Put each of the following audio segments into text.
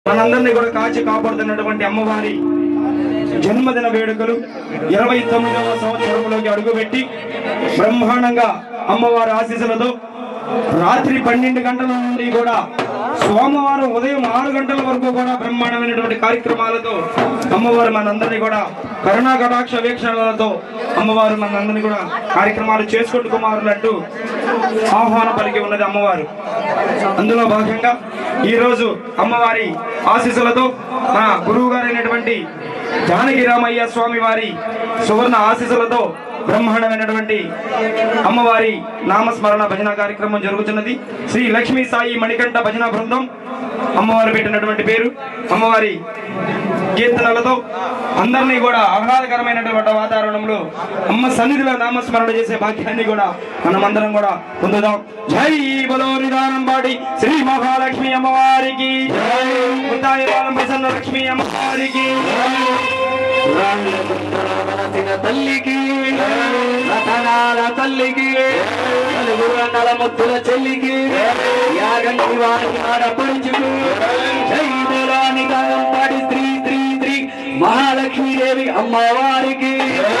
మనందరినీ కూడా కాచి కాపాడుతున్నటువంటి అమ్మవారి జన్మదిన వేడుకలు ఇరవై తొమ్మిదవ సంవత్సరంలోకి అడుగుపెట్టి బ్రహ్మాండంగా అమ్మవారి ఆశీస్సులతో రాత్రి పన్నెండు గంటల నుండి కూడా సోమవారం ఉదయం ఆరు గంటల వరకు కూడా బ్రహ్మాండమైనటువంటి కార్యక్రమాలతో అమ్మవారు మనందరినీ కూడా కరుణా కటాక్ష వీక్షణలతో అమ్మవారు మనందరినీ కూడా కార్యక్రమాలు చేసుకుంటూ కుమారులంటూ ఆహ్వాన పలికి ఉన్నది అమ్మవారు అందులో భాగంగా ఈ రోజు అమ్మవారి ఆశీస్సులతో మన గురువు గారైనటువంటి జానకి రామయ్య స్వామి వారి సువర్ణ ఆశీస్సులతో బ్రహ్మాండమైనటువంటి అమ్మవారి నామస్మరణ భజన కార్యక్రమం జరుగుతున్నది శ్రీ లక్ష్మీ సాయి మణికంఠ భజన బృందం అమ్మవారు పెట్టినటువంటి పేరు అమ్మవారి కీర్తనలతో అందరినీ కూడా ఆహ్లాదకరమైనటువంటి వాతావరణంలో అమ్మ సన్నిధిలో నామస్మరణ చేసే భాగ్యాన్ని కూడా మనమందరం కూడా పొందుదాం జై బలో నిదానం పాడి శ్రీ మహాలక్ష్మి అమ్మవారికి జై ముత్తాయి బాలం ప్రసన్న లక్ష్మి అమ్మవారికి రాళ్ళ తల్లికి రతనాల తల్లికి నలుగురు అన్నల ముద్దుల చెల్లికి యాగంటి వారి ఆడపడుచుకు జైతురాని గాయం పాడి స్త్రీ స్త్రీ స్త్రీ మహాలక్ష్మీదేవి అమ్మవారికి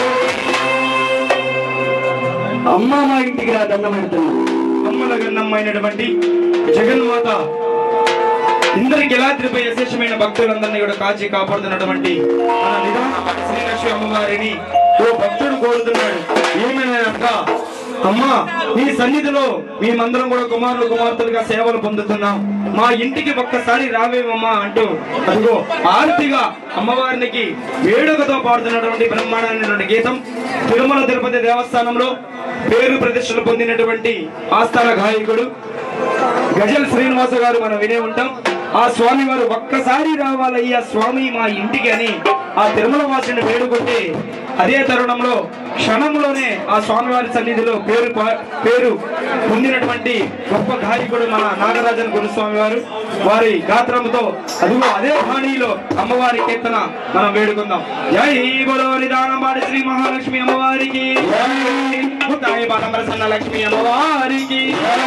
అమ్మ మా ఇంటికి రా దండం పెడుతున్నా అమ్మల గన్నమ్మైనటువంటి జగన్మాత ఇందరికి ఎలాద్రిపై విశేషమైన భక్తులందరినీ కూడా కాచి కాపాడుతున్నటువంటి మన నిదానపాటి శ్రీలక్ష్మి అమ్మవారిని ఓ భక్తుడు కోరుతున్నాడు ఏమైనా అక్క అమ్మా నీ సన్నిధిలో మేమందరం కూడా కుమారులు కుమార్తెలుగా సేవలు పొందుతున్నాం మా ఇంటికి ఒక్కసారి రావేమమ్మా అంటూ అదిగో ఆర్తిగా అమ్మవారికి వేడుకతో పాడుతున్నటువంటి బ్రహ్మాండమైనటువంటి గీతం తిరుమల తిరుపతి దేవస్థానంలో పేరు ప్రతిష్టలు పొందినటువంటి ఆస్థాన గాయకుడు గజల్ శ్రీనివాస గారు మనం వినే ఉంటాం ఆ స్వామి వారు ఒక్కసారి రావాలయ్యా స్వామి మా ఇంటికి అని ఆ తిరుమల వాసిని వేడుకుంటే అదే తరుణంలో క్షణంలోనే ఆ స్వామివారి సన్నిధిలో పేరు పా- పేరు పొందినటువంటి గొప్ప గాయకుడు మన నాగరాజన్ గురుస్వామి వారు వారి గాత్రంతో అదిగో అదే బాణీలో అమ్మవారి కీర్తన మనం వేడుకుందాం జై బలో నిదానమాడి శ్రీ మహాలక్ష్మి అమ్మవారికి ముత్తాయి బాలం ప్రసన్న లక్ష్మి అమ్మవారికి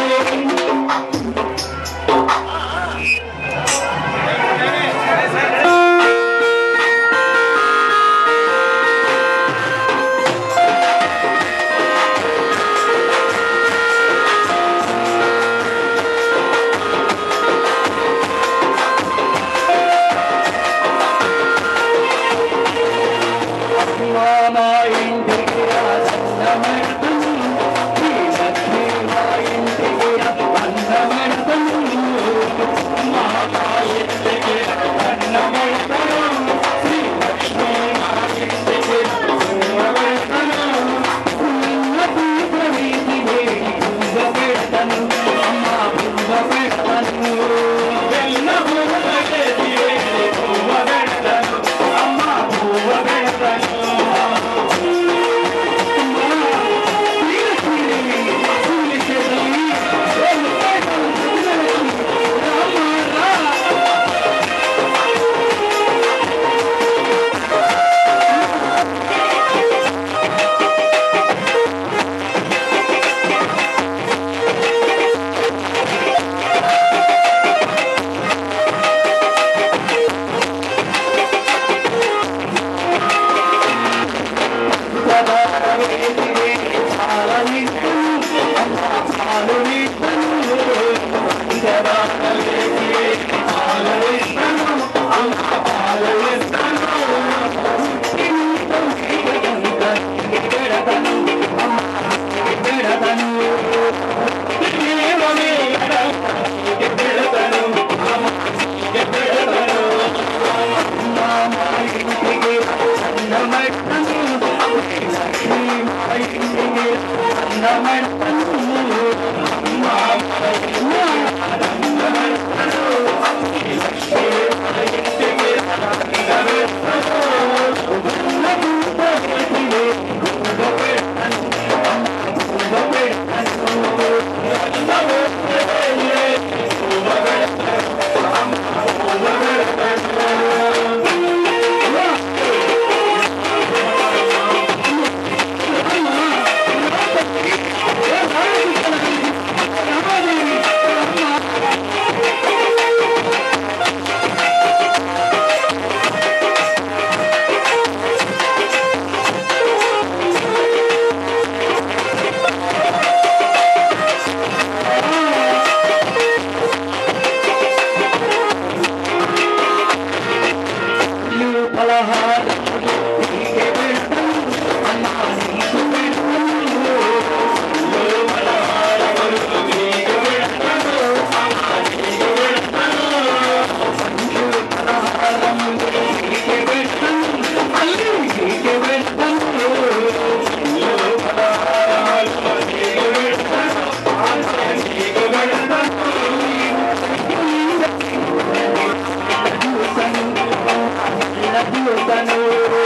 మా ఇంటికి రా దండం పెడుతున్నా శ్రీ లక్ష్మీ మా ఇంటికి రా దండం పెడుతున్నా మా ఇంటికి రా దండం పెడుతున్నా శ్రీ లక్ష్మీ మా ఇంటికి రా దండం పెడుతున్నా పుల్ల పూత వీధి వేడి పువ్వ పెడతను అమ్మ పువ్వ పెడతను వెన్న పువ్వ చేతి వేడి పువ్వ పెడతను అమ్మ పువ్వ పెడతను Yeah. దూతను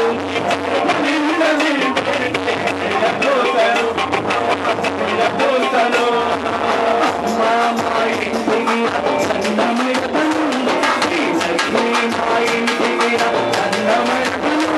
మా ఇంటికి సన్నమిడతను లక్ష్మీ మా ఇంటికి సన్నమిడతను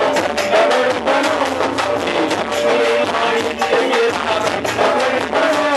Thank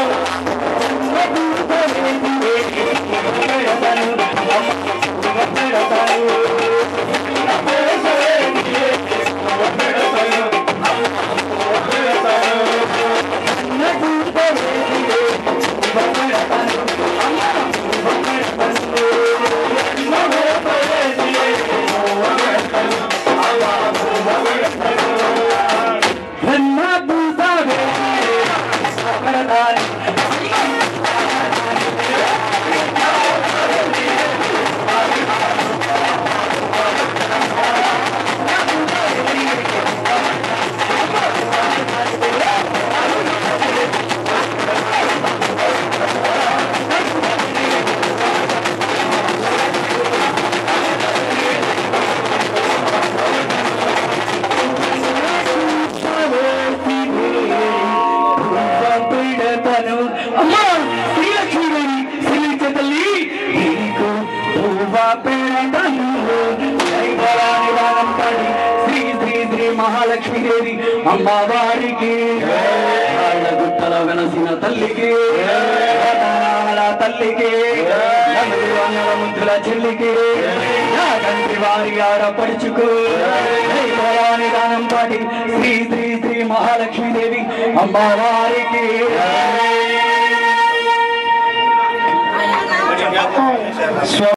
మహాలక్ష్మీదేవి అమ్మవారికి గుట్టల వెనసిన తల్లికి రతనాల తల్లికి నలుగురు అన్నల ముద్దుల చెల్లికి నా తండ్రి వారి ఆడపడుచుకు దైవయాని దానం పాటి శ్రీ శ్రీ శ్రీ మహాలక్ష్మీదేవి అమ్మవారికి స్వ